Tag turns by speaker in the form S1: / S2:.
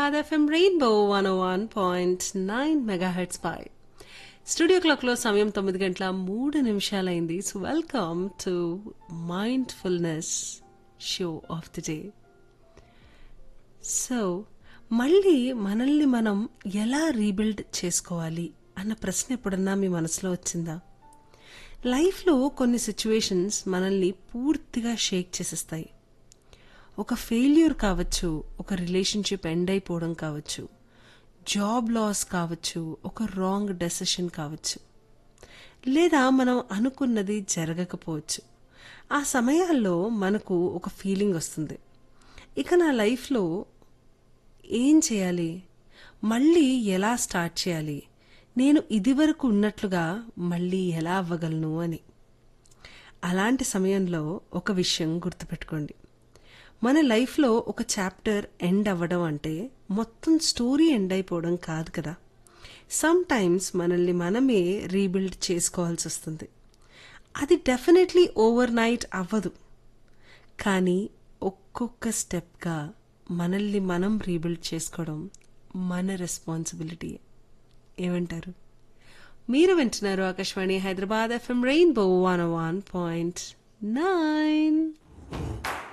S1: Hyderabad FM rainbow one one point nine megahertz పై studio క్లాక్లో సమయం తొమ్మిది గంటల మూడు నిమిషాలైంది so welcome to mindfulness show of the day so మళ్ళీ మనల్ని మనం ఎలా రీబిల్డ్ చేసుకోవాలి అన్న ప్రశ్న ఎప్పుడన్నా మీ మనసులో వచ్చిందా లైఫ్లో కొన్ని సిచ్యువేషన్స్ మనల్ని పూర్తిగా షేక్ చేసేస్తాయి ఒక ఫెయిల్యూర్ కావచ్చు ఒక రిలేషన్షిప్ ఎండ్ అయిపోవడం కావచ్చు జాబ్ లాస్ కావచ్చు ఒక రాంగ్ డెసిషన్ కావచ్చు లేదా మనం అనుకున్నది జరగకపోవచ్చు ఆ సమయాల్లో మనకు ఒక ఫీలింగ్ వస్తుంది ఇక నా లైఫ్లో ఏం చేయాలి మళ్ళీ ఎలా స్టార్ట్ చేయాలి నేను ఇదివరకు ఉన్నట్లుగా మళ్ళీ ఎలా అవ్వగలను అని అలాంటి సమయంలో ఒక విషయం గుర్తుపెట్టుకోండి మన లైఫ్లో ఒక చాప్టర్ ఎండ్ అవ్వడం అంటే మొత్తం స్టోరీ ఎండ్ అయిపోవడం కాదు కదా సమ్ టైమ్స్ మనల్ని మనమే రీబిల్డ్ చేసుకోవాల్సి వస్తుంది అది డెఫినెట్లీ ఓవర్ నైట్ అవ్వదు కానీ ఒక్కొక్క స్టెప్గా మనల్ని మనం రీబిల్డ్ చేసుకోవడం మన రెస్పాన్సిబిలిటీ ఏమంటారు మీరు వింటున్నారు Akashvani Hyderabad FM rainbow one one point nine